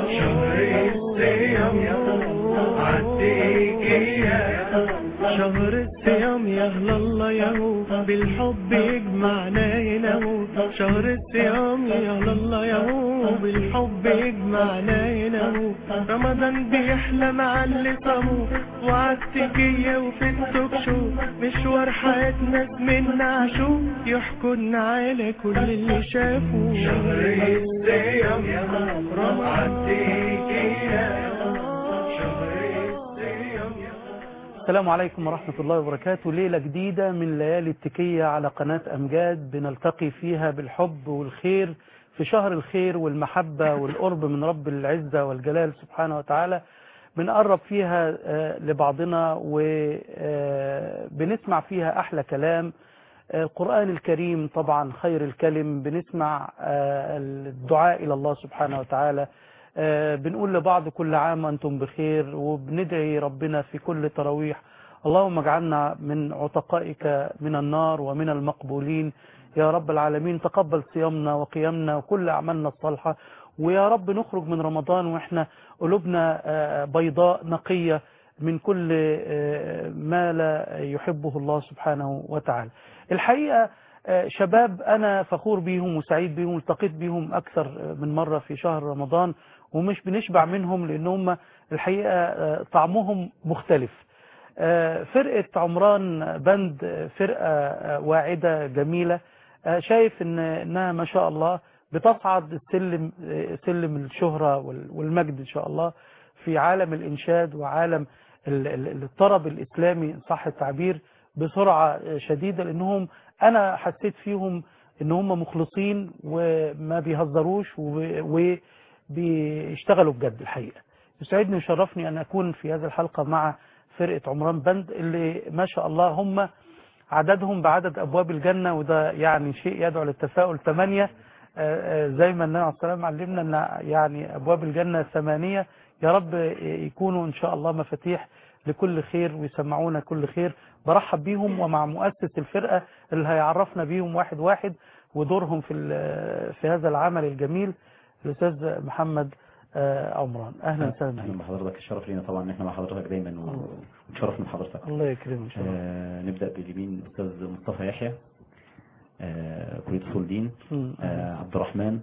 شهر الصيام عديك يا شهر الصيام يا هلا الله يهو بالحب يجمعنا هنا هو شهر الصيام يا هلا الله يهو بالحب يجمعنا هنا هو رمضان بيحلى مع اللي صاموه وعالسجية وفي التوك شو مشوار حياتنا منا عشو يحكوا على كل اللي شافوه شهر الصيام عديك يا شهر الصيام السلام عليكم ورحمة الله وبركاته ليلة جديدة من ليالي التكية على قناة أمجاد بنلتقي فيها بالحب والخير في شهر الخير والمحبة والقرب من رب العزة والجلال سبحانه وتعالى بنقرب فيها آه، لبعضنا وبنسمع فيها أحلى كلام آه، القرآن الكريم طبعا خير الكلم بنسمع آه، الدعاء إلى الله سبحانه وتعالى آه، بنقول لبعض كل عام وأنتم بخير وبندعي ربنا في كل تراويح اللهم اجعلنا من عتقائك من النار ومن المقبولين يا رب العالمين تقبل صيامنا وقيامنا وكل أعمالنا الصالحة ويا رب نخرج من رمضان وإحنا قلوبنا آه، بيضاء نقية من كل آه، ما لا يحبه الله سبحانه وتعالى الحقيقة آه، شباب أنا فخور بيهم وسعيد بيهم والتقيت بيهم أكثر من مرة في شهر رمضان ومش بنشبع منهم لأن هم الحقيقة آه، طعمهم مختلف آه، فرقة عمران بند آه، فرقة آه، واعدة جميلة آه، شايف إن إنها ما شاء الله بتصعد السلم آه، سلم الشهرة وال- والمجد إن شاء الله في عالم الإنشاد وعالم ال- ال- الطرب الإسلامي إن صح التعبير بسرعة آه، شديدة لأنهم أنا حسيت فيهم إن هم مخلصين وما بيهزروش وب- وبيشتغلوا بجد الحقيقة يسعدني ويشرفني أن أكون في هذه الحلقة مع فرقة عمران بند اللي ما شاء الله هم عددهم بعدد أبواب الجنة وده يعني شيء يدعو للتفاؤل ثمانية آه، آه، زي ما النبي عليه الصلاة والسلام علمنا أن يعني أبواب الجنة ثمانية يا رب يكونوا إن شاء الله مفاتيح لكل خير ويسمعونا كل خير برحب بيهم ومع مؤسس الفرقة اللي هيعرفنا بيهم واحد واحد ودورهم في ال- في هذا العمل الجميل الأستاذ محمد آه، عمران أهلا وسهلا اهلا بك. بحضرتك الشرف لينا طبعا ان احنا مع حضرتك دايما و- ونتشرف من حضرتك الله يكرمك إن شاء الله آه نبدا باليمين الاستاذ مصطفى يحيى آه كليه اصول دين مم. آه عبد الرحمن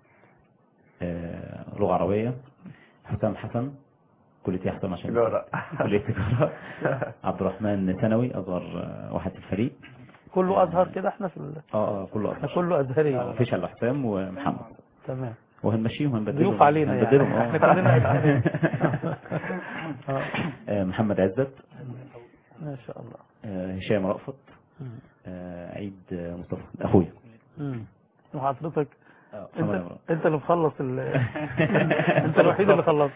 آه لغه عربيه حسام حسن كليه إيه حسام عشان تجارة. كليه تجاره عبد الرحمن ثانوي اصغر آه، واحد في الفريق كله أزهر كده احنا في ال... اه اه كله احنا أصغر. كله أزهري آه، فيشل حسام ومحمد تمام وهنمشيهم هنبدلهم ضيوف علينا يعني. هنبدلهم آه. احنا كلنا أزهري. آه. آه، محمد عزت ما شاء الله آه، هشام رأفت مم. آه، عيد آه، مصطفى اخويا مم. وحضرتك آه، محمد انت عمران. انت اللي مخلص ال... انت الوحيد اللي خلصت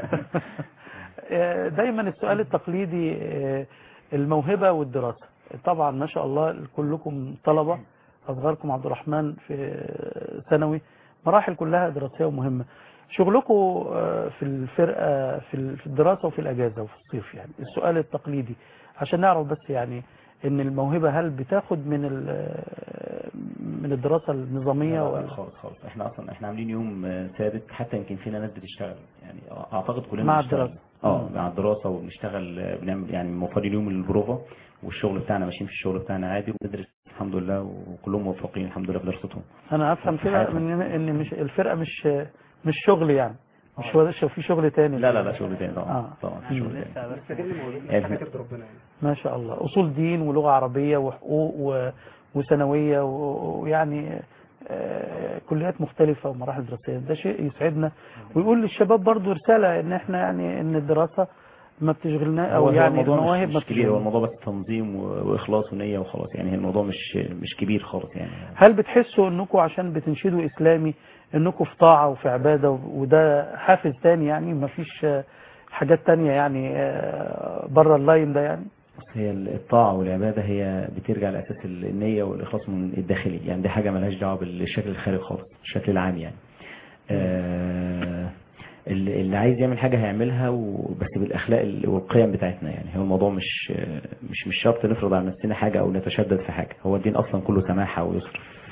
آه، دايما السؤال التقليدي آه، الموهبة والدراسة طبعا ما شاء الله كلكم طلبة أصغركم عبد الرحمن في ثانوي مراحل كلها دراسية ومهمة شغلكم آه، في الفرقة في ال- في الدراسة وفي الأجازة وفي الصيف يعني السؤال التقليدي عشان نعرف بس يعني ان الموهبة هل بتاخد من ال- من الدراسة النظامية لا، لا، ولا خالص خالص احنا اصلا احنا عاملين يوم آه، ثابت حتى يمكن فينا ناس بتشتغل يعني اعتقد كلنا مع بنشتغل. الدراسة. اه مم. مع الدراسه وبنشتغل آه، بنعمل يعني موفرين يوم للبروفا والشغل بتاعنا ماشيين في الشغل بتاعنا عادي وبندرس الحمد لله وكلهم موفقين الحمد لله في دراستهم انا افهم في كده حياتهم. من ان مش الفرقه مش مش شغل يعني مش هو في شغل تاني لا لا لا شغل تاني طبعا آه. طبعا في شغل تاني حاجة ربنا يعني ما شاء الله اصول دين ولغه عربيه وحقوق و... وثانويه و- ويعني آه، كليات مختلفه ومراحل دراسيه ده شيء يسعدنا ويقول للشباب برضو رساله ان احنا يعني ان الدراسه ما بتشغلنا هو او هو يعني الموضوع المواهب مش, ما مش كبير هو بتشغلنا الموضوع بس تنظيم و- واخلاص ونيه وخلاص يعني هي الموضوع مش مش كبير خالص يعني هل بتحسوا انكم عشان بتنشدوا اسلامي انكم في طاعه وفي عباده وده حافز تاني يعني ما فيش حاجات تانية يعني بره اللاين ده يعني بس هي الطاعة والعبادة هي بترجع لأساس النية والإخلاص من الداخلي يعني دي حاجة ملهاش دعوة بالشكل الخارجي خالص الشكل العام يعني آه اللي اللي عايز يعمل حاجة هيعملها وبس بالأخلاق ال- والقيم بتاعتنا يعني هو الموضوع مش مش مش شرط نفرض على نفسنا حاجة أو نتشدد في حاجة هو الدين أصلا كله سماحة ويسر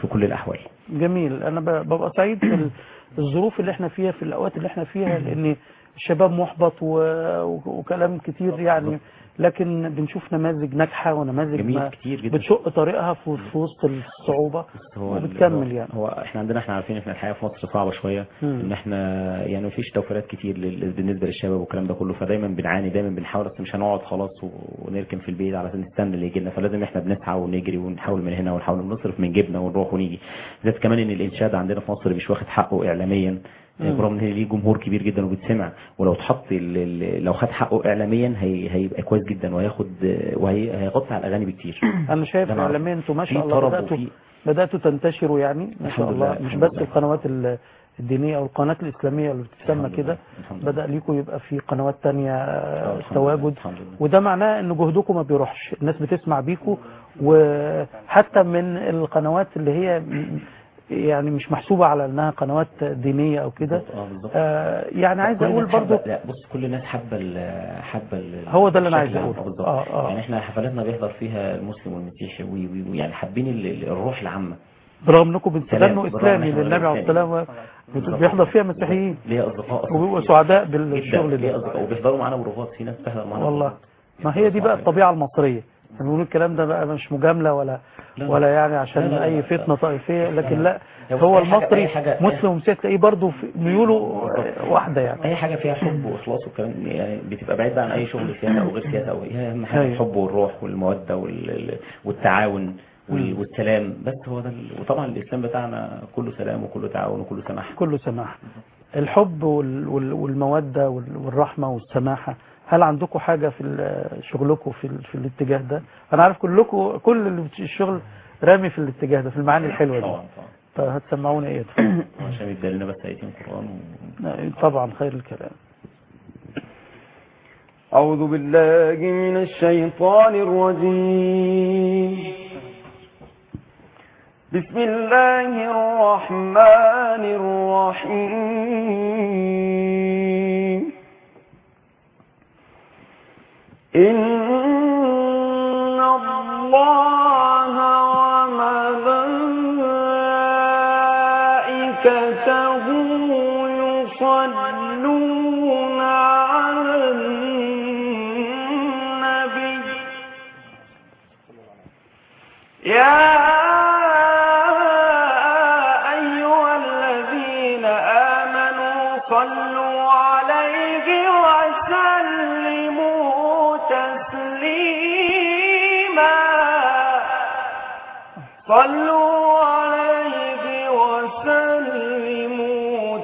في كل الاحوال جميل انا ب- ببقى سعيد في ال- الظروف اللي احنا فيها في الاوقات اللي احنا فيها لان الشباب محبط و... و- وكلام كتير يعني لكن بنشوف نماذج ناجحه ونماذج جميل ما كتير جدا بتشق طريقها في في وسط الصعوبه بس هو وبتكمل هو- يعني. هو احنا عندنا احنا عارفين احنا الحياه في مصر صعبه شويه مم. ان احنا يعني مفيش توفيرات كتير لل- بالنسبه للشباب والكلام ده كله فدايما بنعاني دايما بنحاول بس مش هنقعد خلاص و- ونركن في البيت على نستنى اللي يجي لنا فلازم احنا بنسعى ونجري ونحاول من هنا ونحاول نصرف من جيبنا ونروح ونيجي بالذات كمان ان الانشاد عندنا في مصر مش واخد حقه اعلاميا مم. برغم ان ليه جمهور كبير جدا وبيتسمع ولو اتحط ال- ال- لو خد حقه اعلاميا هي هيبقى كويس جدا وهياخد وهيغطي على الاغاني بكتير انا شايف ده أنا عارف. اعلاميا انتوا ما في شاء الله طرب بداتوا وفي- بداتوا تنتشروا يعني ما شاء الحمد الله لله، مش الحمد بس لله. القنوات ال- الدينيه او القناه الاسلاميه اللي بتتسمى الحمد كده لله، الحمد لله. بدا ليكم يبقى في قنوات تانية آه، الحمد لله، تواجد الحمد لله. وده معناه ان جهدكم ما بيروحش الناس بتسمع بيكم وحتى من القنوات اللي هي م- يعني مش محسوبه على انها قنوات دينيه او كده بالظبط، اه بالظبط آه يعني عايز كل اقول الناس برضو حابة- لا بص كل الناس حابه ال- حابه ال- هو ده اللي أنا الشكل عايز العام. أقوله. بالظبط آه، آه. يعني احنا حفلاتنا بيحضر فيها المسلم والمسيحي وي وي وي، يعني حابين ال- ال- الروح العامه برغم انكم بتغنوا سلام، برغم اسلامي إن إحنا للنبي عليه إسلامي. الصلاه والسلام بالظبط. بيحضر فيها مسيحيين ليا اصدقاء أصلاً وبيبقوا كتير. سعداء جدا بالشغل ليا ده اصدقاء وبيحضروا معانا بروفات في ناس بتحضر معانا والله بروفات. ما هي دي بقى الطبيعة المصرية يعني بيقولوا الكلام ده بقى مش مجاملة ولا لا. ولا يعني عشان لا، لا، لا، أي لا. فتنة طائفية لكن لا لا، هو أي حاجة- المصري أي حاجة- مسلم ومسيحي تلاقيه برضه في ميوله واحدة يعني اي حاجه فيها حب واخلاص والكلام يعني بتبقى بعيد بقى عن اي شغل سياسه او غير سياسه او هي اهم حاجه أيوة. الحب والروح والموده وال- والتعاون وال- مم. والسلام بس هو ده ال- وطبعا الاسلام بتاعنا كله سلام وكله تعاون وكله سماح كله سماح الحب وال- وال- والمودة وال- والرحمة والسماحة هل عندكم حاجة في ال- شغلكم في ال- في الاتجاه ده أنا عارف كلكم كل اللي بت- الشغل رامي في الاتجاه ده في المعاني الحلوة دي طبعا طبعا فهتسمعونا ايه اتفضل. عشان يدي لنا بس ايتين قران و... طبعا خير الكلام أعوذ بالله من الشيطان الرجيم بسم الله الرحمن الرحيم إن الله وملائكته يصلون على النبي يا أيها الذين آمنوا صلوا عليه وسلموا تسليما صلوا عليه وسلموا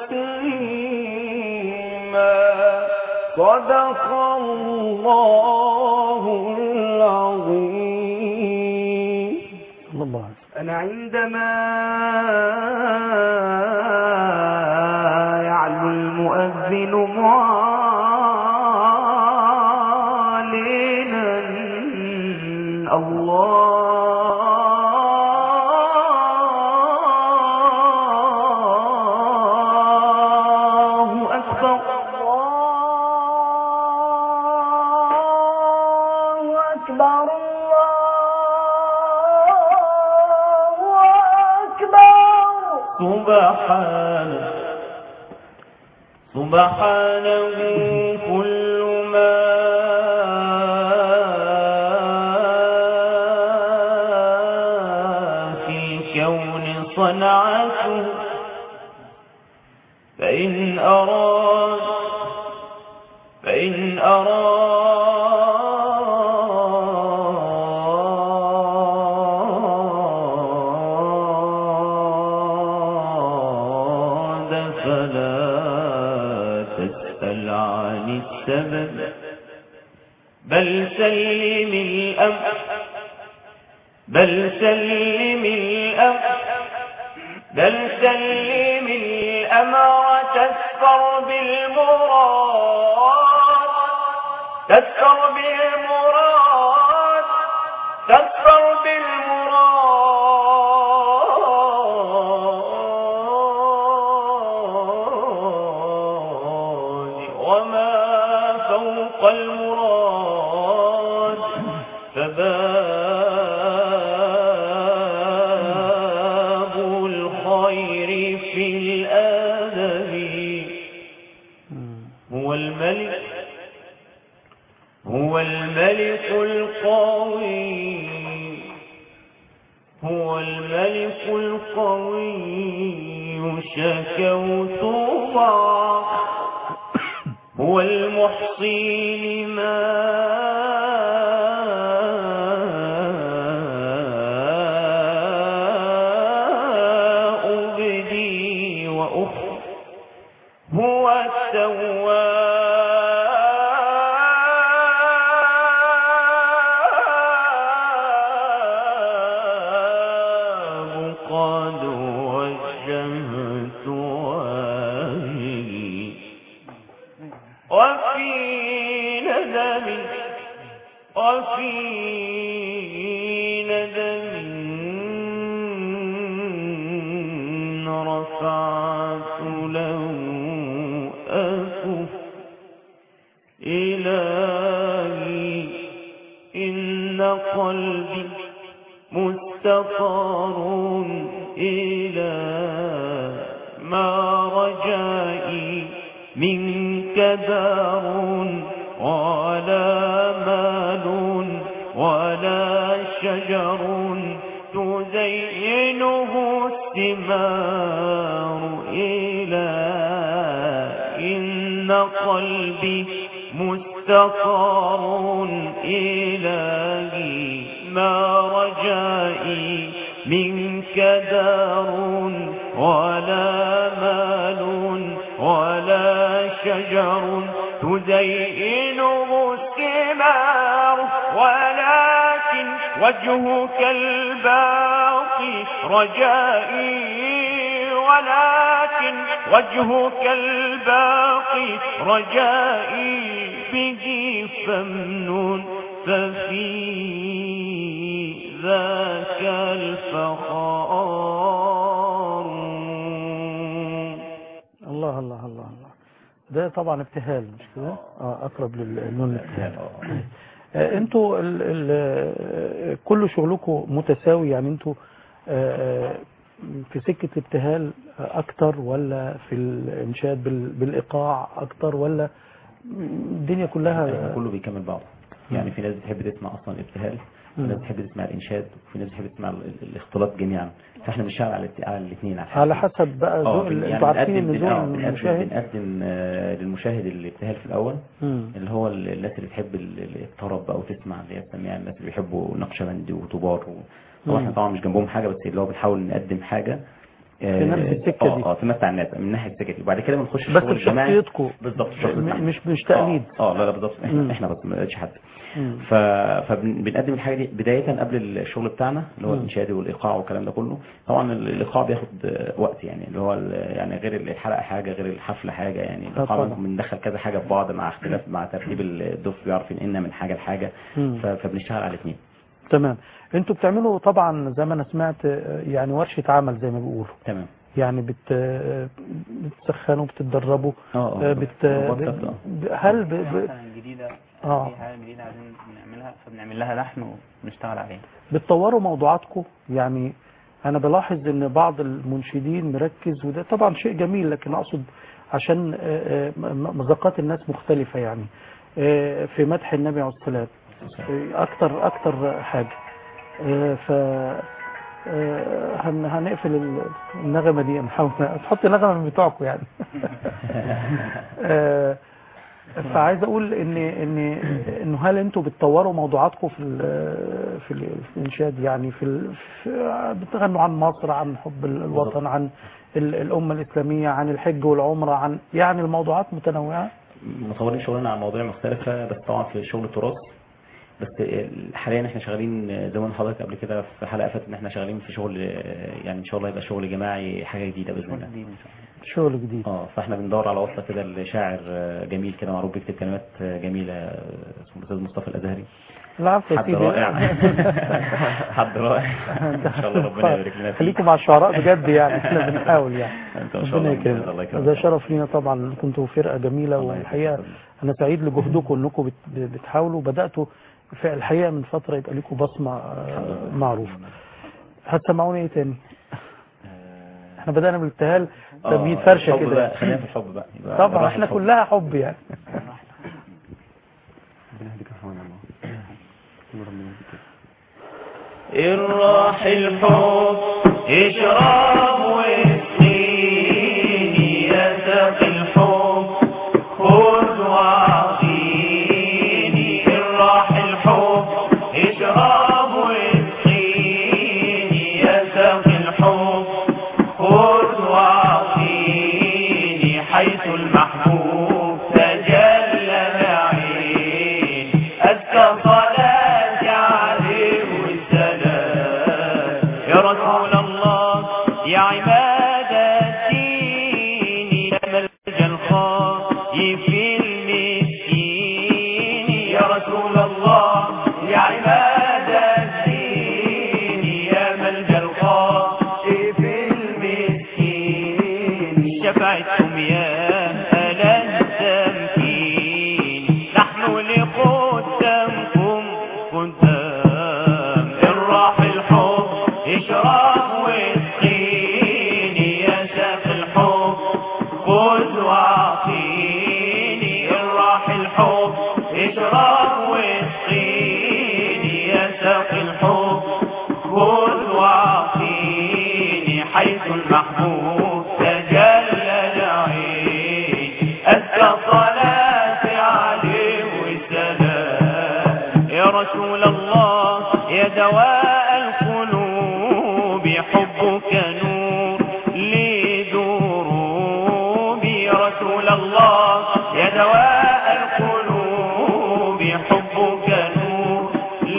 تسليما صدق الله العظيم صلى الله عليه وسلم أنا عندما يعلو المؤذن معلنا الله أكبر الله أكبر الله أكبر سبحانه سبحانه كل ما في الكون صنعته فإن أراد فإن أراد فلا تسأل عن السبب بل سلم الأمر بل سلم الأمر بل سلم الأمر تسفر بالمراد تسفر بالمراد تسفر بالمراد وما فوق المراد هو الملك هو الملك القوي هو الملك القوي شكوت ضعف هو المحصي لما أبدي وأخفي هو التواب قد وجهت وجهي وفي ندم وفي ندم رفعت له أكف إلهي إن قلبي مستقر إلى ما رجائي منك دار ولا مال ولا شجر تزينه الثمار إلى إن قلبي مستقر إلهي ما رجائي منك دار ولا مال ولا شجر تزينه الثمار ولكن وجهك الباقي رجائي ولكن وجهك الباقي رجائي به فمن ففي ذاك الفخار الله الله الله الله ده طبعا ابتهال مش كده اه اقرب للنون الابتهال آه، انتوا ال ال آه، كل شغلكم متساوي يعني انتوا آه، في سكة ابتهال اكتر ولا في الانشاد بال- بالايقاع اكتر ولا الدنيا كلها كله بيكمل بعض يعني في ناس بتحب تسمع اصلا الابتهال في ناس بتحب تسمع الانشاد وفي ناس بتحب تسمع ال- ال- الاختلاط جميعا فاحنا بنشتغل على الات- على الاثنين على حسب بقى اه ذوق بن- ال- يعني انتوا عارفين بنقدم ان بن- ذوق آه، بنقدم المشاهد بنقدم آه، للمشاهد الابتهال في الاول مم. اللي هو ال- الناس اللي بتحب ال- ال- الطرب بقى وتسمع اللي هي بتسميها الناس اللي بيحبوا نقشبندي وطبار و... طبعا احنا مم. طبعا مش جنبهم حاجه بس اللي هو بنحاول نقدم حاجه آه، في نفس السكة اه دي. اه تمتع الناس من ناحيه السكه دي وبعد كده بنخش بس الشغل الجماعي بشخصيتكم بالظبط م- مش مش تقليد اه آه، لا لا بالظبط مم. احنا احنا بس ما لقيتش حد مم. ف... فبنقدم الحاجه دي بدايه قبل الشغل بتاعنا اللي هو مم. الانشادي والايقاع والكلام ده كله طبعا ال- الايقاع بياخد آه، وقت يعني اللي هو ال- يعني غير الحلقه حاجه غير الحفله حاجه يعني الايقاع طبعا. بندخل كذا حاجه في بعض مع اختلاف مع ترتيب الدف بيعرف ينقلنا من حاجه لحاجه مم. ف... فبنشتغل على الاثنين تمام انتوا بتعملوا طبعا زي ما انا سمعت آه، يعني ورشة عمل زي ما بيقولوا تمام يعني بت آه، بتسخنوا بتتدربوا اه آه، اه بت بالظبط، آه. ب- هل ب... ب... مثلا جديدة اه في حاجة جديدة عايزين نعملها فبنعمل لها لحن ونشتغل عليها بتطوروا موضوعاتكم يعني انا بلاحظ ان بعض المنشدين مركز وده طبعا شيء جميل لكن اقصد عشان آه، آه، م- مذاقات الناس مختلفة يعني آه، في مدح النبي عليه الصلاة والسلام آه، اكتر اكتر حاجة آه، ف آه، هن- هنقفل ال- النغمة دي نحاول تحط نغمة من بتوعكم يعني آه، فعايز اقول ان ان انه هل انتوا بتطوروا موضوعاتكم في ال- في, ال- في الانشاد يعني في, ال- في بتغنوا عن مصر عن حب ال- الوطن عن ال- الامه الاسلاميه عن الحج والعمره عن يعني الموضوعات متنوعه مطورين شغلنا على مواضيع مختلفة بس طبعا في شغل التراث بس حاليا احنا شغالين زي ما قلت لحضرتك قبل كده في حلقة فاتت ان احنا شغالين في شغل يعني ان شاء الله يبقى شغل جماعي حاجة جديدة بإذن الله جديد إن شاء الله شغل جديد اه فاحنا بندور على وصلة كده لشاعر جميل كده معروف بيكتب كلمات جميلة اسمه الاستاذ مصطفى الازهري العفو يا حد سيدي رائع حد رائع ان شاء الله ربنا يبارك لنا فيه خليكم مع الشعراء بجد يعني احنا بنحاول يعني انت ان شاء ربنا الله يكرمك الله يكرمك ده شرف لينا طبعا كنتوا فرقه جميله الله والحقيقه يكرمك. انا سعيد لجهدكم انكم بت- بتحاولوا بداتوا في الحقيقه من فتره يبقى لكم بصمه آه، معروفه هتسمعوني ايه تاني احنا بدانا بالابتهال آه، تبييت فرشه الحب كده بقى، خلينا في الحب بقى يبقى طبعا راح احنا الحب. كلها حب يعني الراح الحب اشرب واسقيني يا ساقي الحب خذ واعطيني الراح الحب اشرب واسقيني يا ساقي الحب خذ واعطيني حيث المحبوب تجلى العين أزكى صلاتي عليه والسلام يا رسول الله يا عماد الدين يا ملجأ الخائف المسكين يا رسول الله يا عماد الدين يا ملجأ الخائف المسكين شفعتكم يا أهل التمكين نحن لقدامكم قدام الراح الحب اشرب واسقيني يا شاف الحب خذ واعطيني الراح الحب اشرب واسقيني يا ساق الحب خذ واعطيني حيث المحبوب تجلى العين أزكى صلاة عليه والسلام يا رسول الله يا دواء القلوب حبك نور لدروبي يا رسول الله يا دواء القلوب حبك نور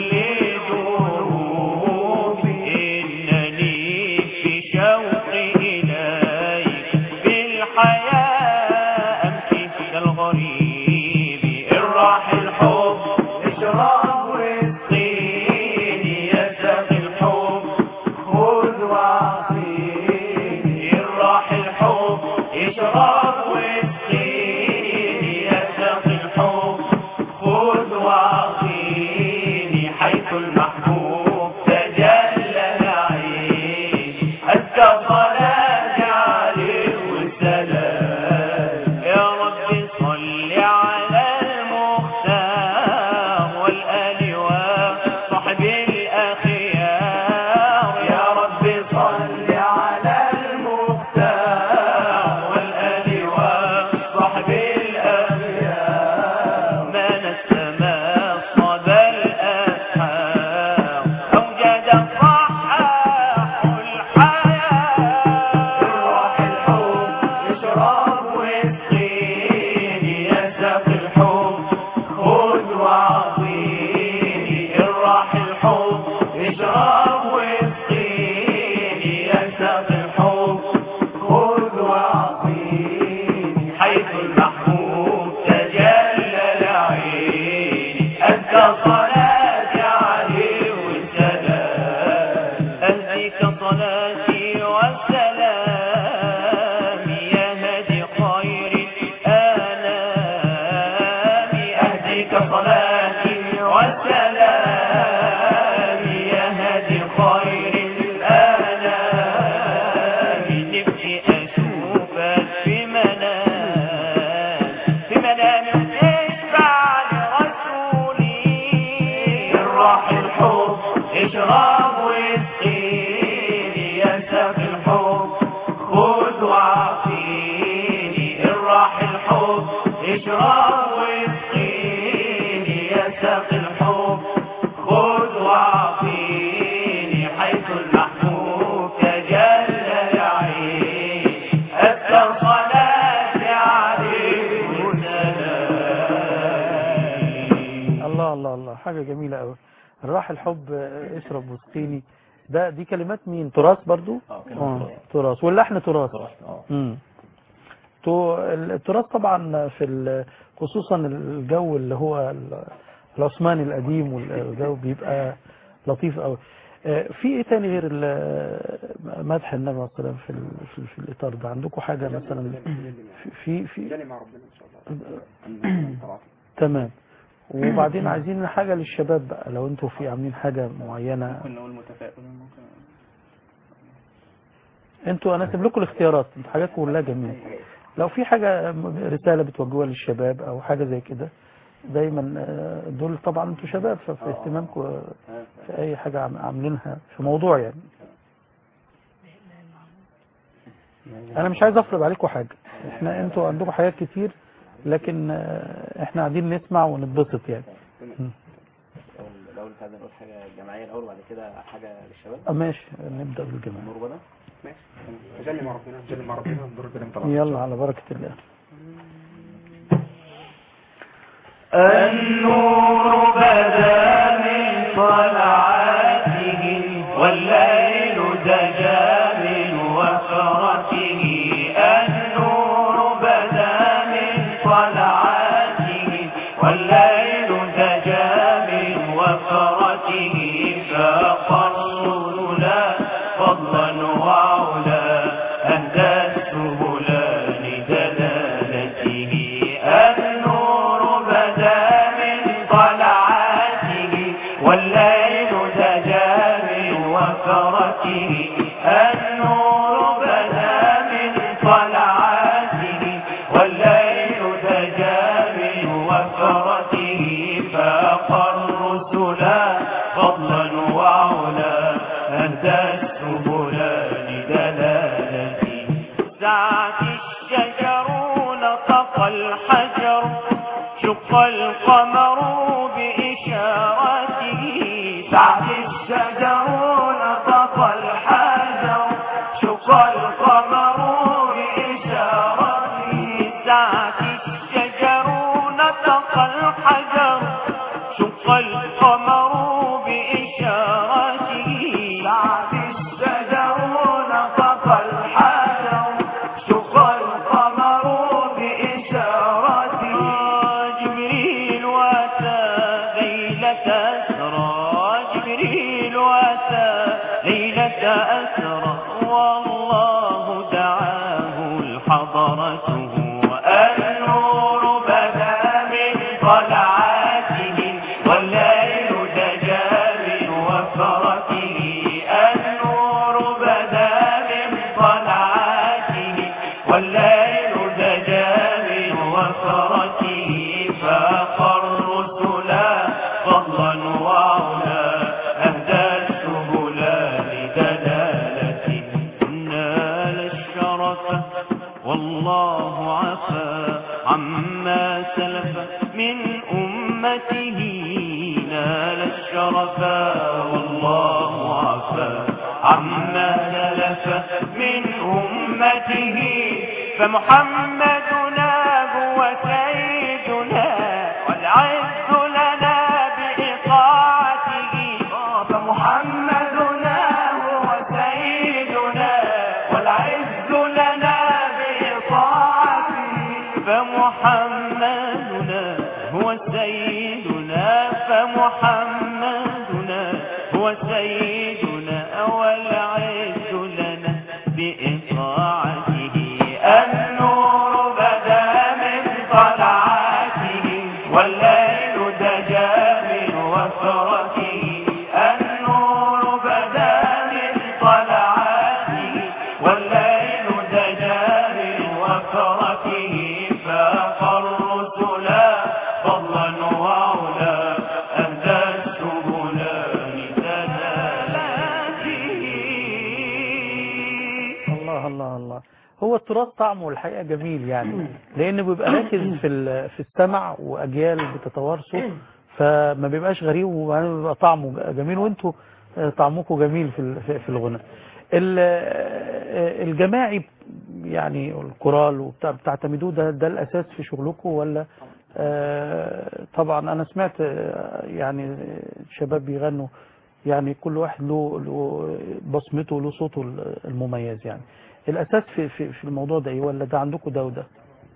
لدروبي إنني في شوقي إليك بالحياة أمشي كالغريب الراح الحب اشرب واسقيني يا ساقي الحب خذ واعطيني الراح الحب اشرب واسقيني يا ساقي الحب خذ واعطيني حيث المحبوب تجلى العين أزكى صلاة عليه والسلام يا رب صل على المختار والآل وصحب الأخيار يا رب صل على المختار والآل وصحب الأخيار ما نسمى صدى الأسحار أوجد صحاح الحياة الروح الحب اشرب واسقيني يا ساقي الحب خذ واعطيني الراح الحب اشرب واسقيني يا ساقي الحب خذ واعطيني حيث المحبوب تجلى العين أزكى صلاتي عليه والسلام أهديك صلاتي والسلام يا هدي خير الآنام أهديك صلاتي والسلام يا هدي خير الآنام نفسي أشوفك في منام في منام تشفع لرسولي الراح الحب اشرب واسقيني يا ساقي الحب خذ واعطيني الراح الحب اشرب واسقيني يا ساقي الحب خذ واعطيني حيث المحبوب تجلى العين أبقى صلاتي عليه والسلام الله الله الله حاجة جميلة قوي الراح الحب آه، اشرب واسقيني ده دي كلمات مين تراث برضو اه كلمات آه، تراث واللحن تراث تراث، اه مم. تو- التراث طبعا في ال- خصوصا الجو اللي هو ال- العثماني القديم والجو بيبقى لطيف قوي آه، في ايه تاني غير ال- مدح النبي صلى الله عليه وسلم في ال- في, في الاطار ده عندكم حاجه مثلا في في, في تمام وبعدين عايزين حاجه للشباب بقى لو انتوا في عاملين حاجه معينه ممكن نقول متفائل ممكن انتوا انا سيب لكم الاختيارات انتوا حاجاتكم كلها جميله لو في حاجه رساله بتوجهوها للشباب او حاجه زي كده دايما آه، دول طبعا انتوا شباب ففي اهتمامكم آه، في اي حاجه عم- عاملينها في موضوع يعني انا مش عايز افرض عليكم حاجه احنا انتوا عندكم حاجات كتير لكن آه، احنا قاعدين نسمع ونتبسط يعني م. الاول عايز نقول حاجه جماعيه الاول وبعد كده حاجه للشباب آه، ماشي نبدا بالجماعه النور بدا ماشي نجلي مع ربنا نجلي مع ربنا ندور الكلام طبعا يلا على بركه الله النور بدا من طلعته والليل دجى من وفرته النور بدا من طلعته والليل دجى من وفرته فاق الرسل فضلا وعلا أهدى السبلان دلالته النور بدا من طلعته والليل دجى من وفرته النور بدا من طلعته والليل دجى من وفرته فاق الرسل فضلا وعلا أهدى السبلان دلالته سعت الشجر نطق الحجر شق القمر بإشارته سعت الشجر نطق الحجر شق القمر بإشارته سعت الشجر نطق الحجر شق القمر بإشارته سعت الشجر نطق الحجر شق القمر بإشارته جبريل وأتى ليلة أسرى جبريل وأتى ليلة أسرى والله دعاه الحضرته النور بدا من طلعته والليل دجى من وفرته النور بدا من طلعته والليل دجى من وفرته فاق الرسل فضلا وعلا أهدى السبلان دلالته نال الشرف والله عفا عما سلف من أمته نال الشرف والله عفا عما سلف من أمته فمحمدنا هو سيدنا والعز لنا بإطاعته فمحمدنا هو سيدنا والعز لنا بإطاعته فمحمدنا هو سيدنا فمحمدنا هو سيدنا والعز لنا بإطاعته النور بدا من طلعته والليل دجى من وفرته النور بدا من طلعته والليل دجى من وفرته فاق الرسل فضلا وعلا أهدى السبلان دلالاته الله الله الله هو التراث طعمه الحقيقه جميل يعني لان بيبقى راكز في ال- في السمع واجيال بتتوارثه فما بيبقاش غريب وبعدين بيبقى طعمه جميل وانتوا آه، طعمكم جميل في ال- في- في الغنى ال- آه، الجماعي يعني الكورال وبتاع بتعتمدوه ده ده الاساس في شغلكم ولا آه، طبعا انا سمعت آه، يعني شباب بيغنوا يعني كل واحد له له بصمته له صوته المميز يعني الاساس في في في الموضوع ده ايه ولا ده عندكم ده وده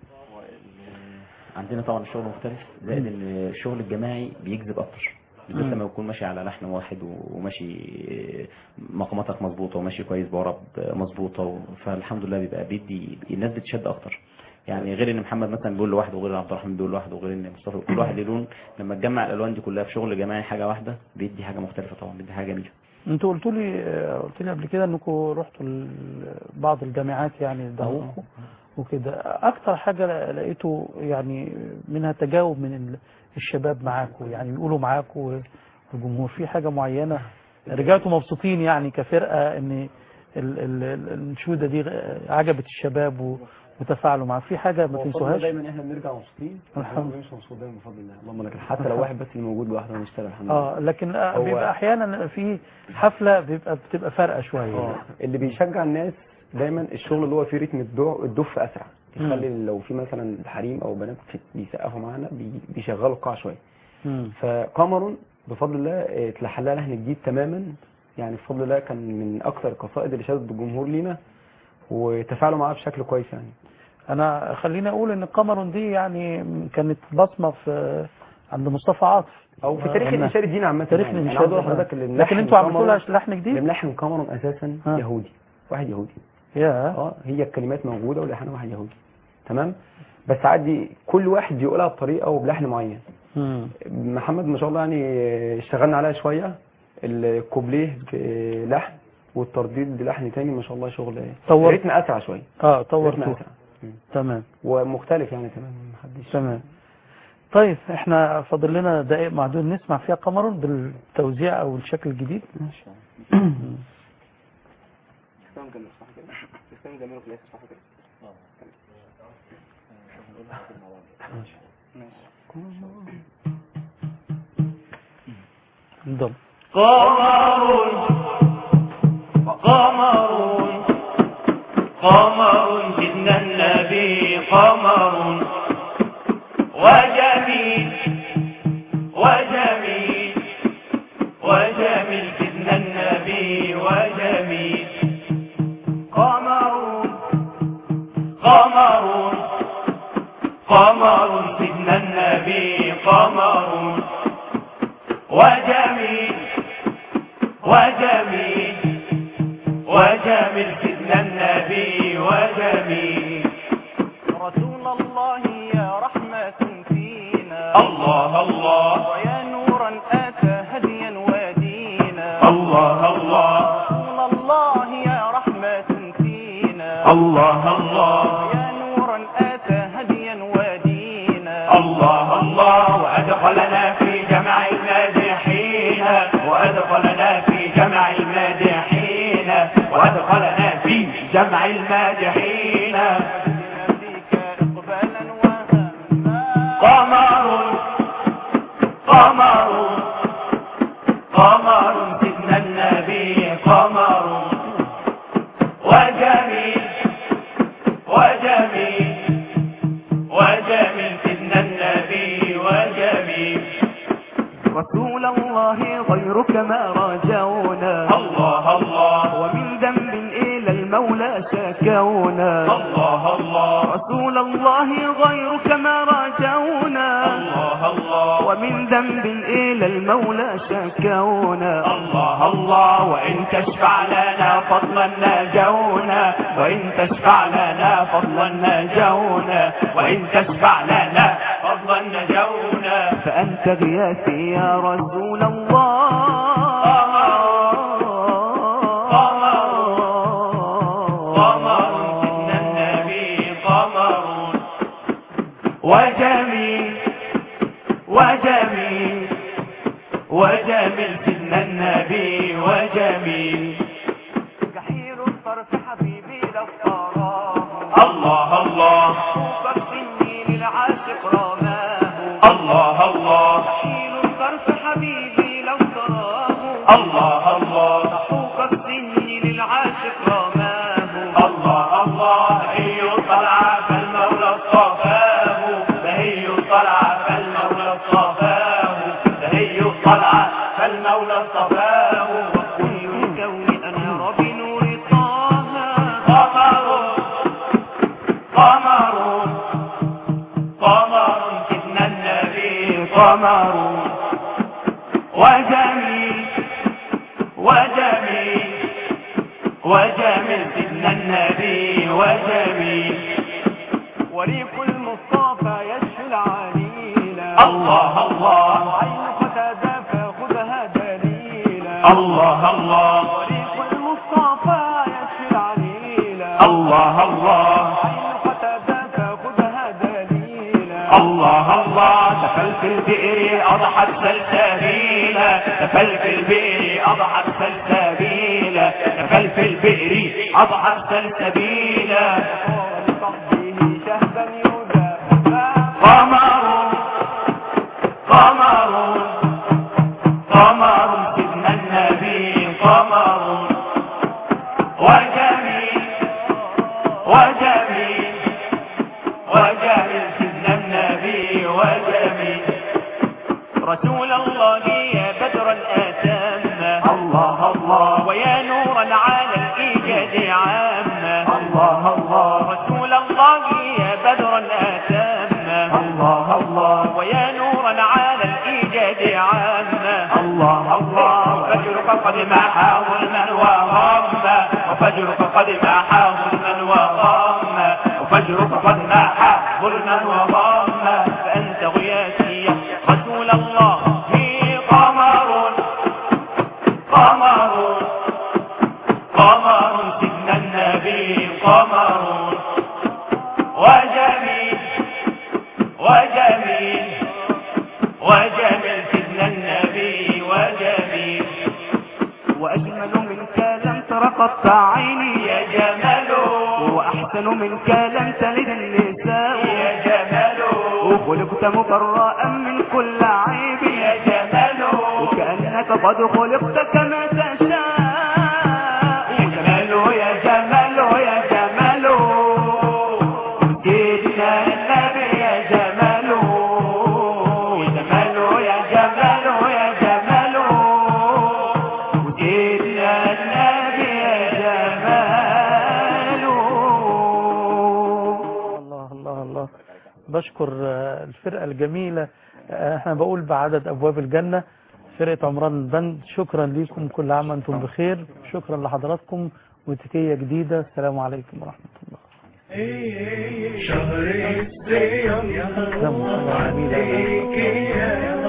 عندنا طبعا الشغل مختلف زائد ان الشغل الجماعي بيجذب اكتر بالذات مم. لما يكون ماشي على لحن واحد وماشي مقاماتك مظبوطه وماشي كويس بورب مظبوطه فالحمد لله بيبقى بيدي الناس بتشد اكتر يعني غير ان محمد مثلا بيقول لوحده وغير ان عبد الرحمن بيقول لوحده وغير ان مصطفى كل واحد له لون لما تجمع الالوان دي كلها في شغل جماعي حاجه واحده بيدي حاجه مختلفه طبعا بيدي حاجه جميله انتوا قلتوا لي آه، قلت لي قبل كده انكم رحتوا ل- بعض الجامعات يعني دعوكم وكده اكتر حاجة لقيته يعني منها تجاوب من ال- الشباب معاكم يعني بيقولوا معاكم الجمهور في حاجة معينة رجعتوا مبسوطين يعني كفرقة ان ال- ال- ال- الانشودة دي عجبت الشباب و- وتفاعلوا معاها في حاجة ما وفضل تنسوهاش دايما احنا بنرجع مبسوطين الحمد الحمد مش مبسوط دايما بفضل الله اللهم لك الحمد. حتى لو واحد بس اللي موجود لوحده هنشتغل الحمد لله اه لكن آه، هو- بيبقى احيانا في حفلة بيبقى بتبقى فارقة شوية اه اللي بيشجع الناس دايما الشغل اللي هو فيه رتم الدع- الدف اسرع يخلي لو في مثلا حريم او بنات في- بيسقفوا معانا بي- بيشغلوا القاع شويه مم. فقمر بفضل الله اه، اتلحن لها لحن جديد تماما يعني بفضل الله كان من اكثر القصائد اللي شدت الجمهور لينا وتفاعلوا معاها بشكل كويس يعني انا خليني اقول ان قمر دي يعني كانت بصمة في عند مصطفى عاطف او في آه، تاريخ قلنا. الانشاد الديني عامه تاريخ يعني. الانشاد انا عاوز اقول آه. لحضرتك اللي لكن ملحن انتوا عملتوا قمر- لها لحن اللي جديد ملحن قمر اساسا آه. يهودي واحد يهودي يا اه هي الكلمات موجوده ولحن واحد يهودي تمام بس عادي كل واحد بيقولها بطريقه وبلحن معين مم. محمد ما شاء الله يعني اشتغلنا عليها شويه الكوبليه بلحن والترديد بلحن تاني ما شاء الله شغل طور- رتم اسرع شويه اه رتم طورتوا اسرع مم. تمام ومختلف يعني تمام محدش تمام طيب احنا فاضل لنا دقائق معدود نسمع فيها قمر بالتوزيع او الشكل الجديد اسلام جميل صح كده اسلام جميل في الاسم صح كده انضم قمر قمر قمر جدنا النبي قمر وجميل وجميل وجميل جدنا النبي وجميل قمر قمر قمر سيدنا النبي قمر وجميل وجميل وجميل سيدنا النبي وجميل رسول الله يا رحمة فينا الله الله ويا نورا أتى هديا ودينا الله الله رسول الله يا رحمة فينا الله الله ويا نورا أتى هديا ودينا الله الله وأدخلنا في جمع المادحين وأدخلنا في جمع المادحين وأدخلنا في جمع المادحين بك إقبالا وهما قمر قمر قمر سيدنا النبي قمر وجميل وجميل وجميل سيدنا النبي وجميل رسول الله غيرك ما رجونا الله الله ومن ذنب إلى المولى شكونا الله الله رسول الله غيرك ما رجونا الله الله ومن ذنب إلى المولى شكونا الله الله وإن تشفع لنا فضلا نجونا وإن تشفع لنا فضلا نجونا وإن تشفع لنا فضلا نجونا فأنت غياثي يا رسول الله قمر سيدنا النبي قمر وجميل وجميل وجميل سيدنا النبي وجميل جحير الطرف حبيبي لو تراه الله الله حبك سني للعاشق رماه الله الله جحير الطرف حبيبي لو تراه الله الله حبك سني للعاشق رماه الله الله هي طلع فالمولى اصطفاه فهي طلع فالمولى اصطفاه فهي طلع فالمولى اصطفاه كل الكون أنار بنور طه قمر قمر قمر سيدنا النبي قمر وجميل وجميل وجميل سيدنا النبي وجميل وريق المصطفى يشفي العليل الله الله عين قتادة فخذها دليلا الله الله وريق المصطفى يشفي العليل الله الله عين قتادة الله الله تفل في البئر أضحت سلسبيلا تفل في البئر أضحت سلسبيلا تفل في البئر أضحت سلسبيلا قمر قمر قمر سيدنا النبي قمر وجميل وجميل وجميل سيدنا النبي وجميل رسول الله يا بدر الآتام الله الله ويا نورا على الإيجاد عامة الله الله رسول الله يا بدر الآتام الله الله ويا نورا على الإيجاد عامة الله الله وفجرك قد محاه المن وغم وفجرك قد محاه المن وغم وفجرك قد محاه المن وغم فأنت غياثي رسول الله في قمر قمر قمر سيدنا النبي قمر وجميل وجميل وجميل سيدنا النبي وجميل وأجمل منك لم تر قط عيني يا جمال وأحسن منك لم تلد النساء يا جمال وخلقت مبرأ من كل عيب يا جمال وكأنك قد خلقت كما تشاء يا جمال يا جمال يا جمال سيدنا النبي يا جمال جمال يا جمال يا جمال سيدنا النبي يا جمال الله الله الله بشكر آه، الفرقة الجميلة آه، احنا بقول بعدد ابواب الجنة فرقة عمران البند شكرا ليكم كل عام وانتم بخير شكرا لحضراتكم وتكية جديدة السلام عليكم ورحمة الله شهر الصيام سلام عليكم. عليك يا